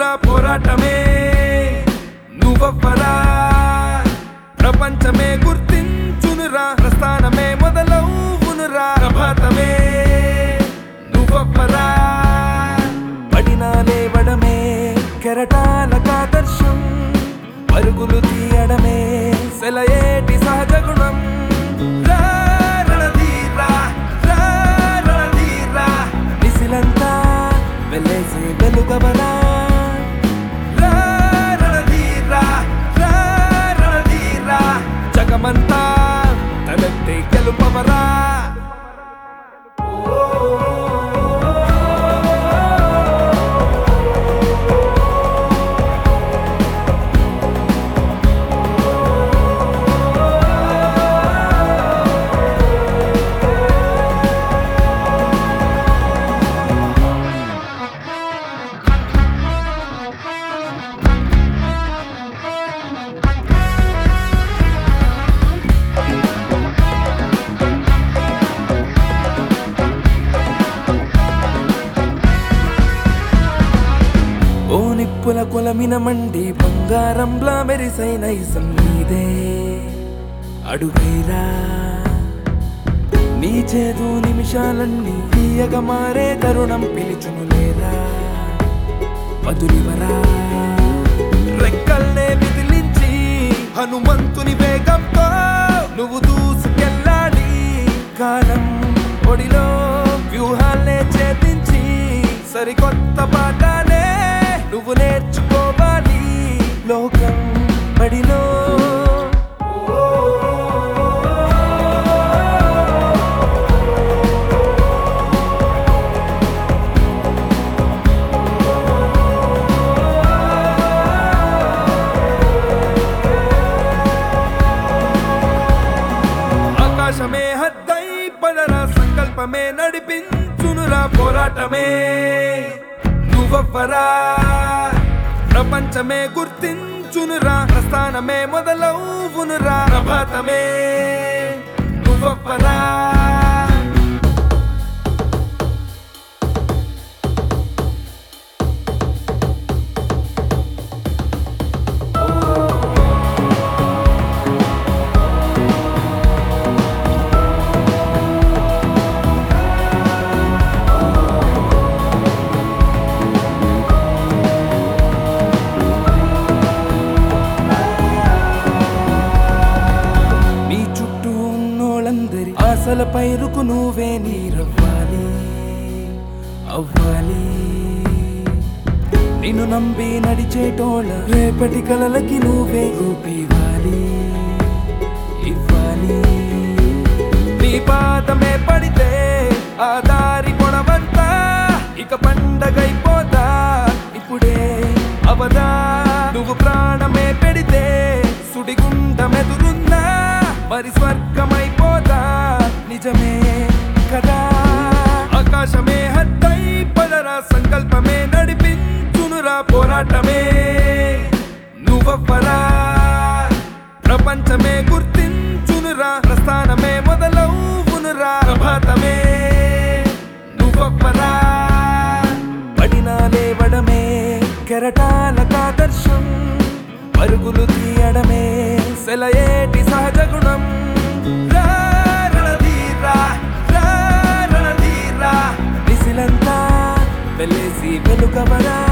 రా పోరాటమే నువ్వవ్వరా ప్రపంచమే గుర్తించునురా ప్రస్థానమే మొదలవునురా ప్రభాతమే నువ్వవ్వరా పడినా లేవడమే కెరటాలకు ఆదర్శం పరుగులు తీయడమే సెలయేటి సహజ గుణం రా రణధీరా, రా రణధీరా, నిశిలంతా వెలేసి వెలుగవరా రా రణధీరా, రా రణధీరా, జగమంతా తలెత్తి గెలుపవరా ఓ నిప్పుల కొలమిన మండి బంగారంలా మెరిసైన ఇసం నీదే అడుగైరా నీ చేదు నిమిషాలన్నీ తీయగా మారే తరుణం పిలుచును లేరా వదులివరా రెక్కల్నే విదిలించి హనుమంతుని వేగంతో నువ్వు దూసుకెళ్ళాలి కాలం ఒడిలో వ్యూహాల్నే ఛేదించి సరికొత్త పాఠాలే నువ్వు నేర్చుకోవాలి లోకం బడిలో ఆకాశమే హద్దై పడరా సంకల్పమే నడిపించునురా పోరాటమే నువ్వవ్వరా ప్రపంచమే గుర్తించునురా ప్రస్థానమే మొదలవునురా ప్రభాతమే నువ్వవ్వరా నీ చుట్టూ ఉన్నోళ్ళందరి ఆశల పైరుకు నువ్వే నీరవ్వాలి అవ్వాలి నిన్ను నమ్మి నడిచేటోళ్ళ రేపటి కలలకి నువ్వే రూపివ్వాలి ఇవ్వాలి నీ పాదమే పడితే ఆ దారి పొడవంతా ఇక పండగైపోతా ఇప్పుడే అవదా నువ్వు ప్రాణమే పెడితే సుడిగుండమెదురుందా మరి స్వర్గమైపోదా నిజమే కదా ఆకాశమే హద్దై పదరా సంకల్పమే నడిపించునురా పోరాటమే నువ్వవ్వరా ప్రపంచమే గుర్తించునురా ప్రస్థానమే మొదలవునురా ప్రభాతమే నువ్వవ్వరా పడినా లేవడమే కెరటాలకు ఆదర్శం పరుగులు తీయడమే సెలయేటి సహజ గుణం రా రణధీరా, రా రణధీరా, నిశిలంతా వెలేసి వెలుగవరా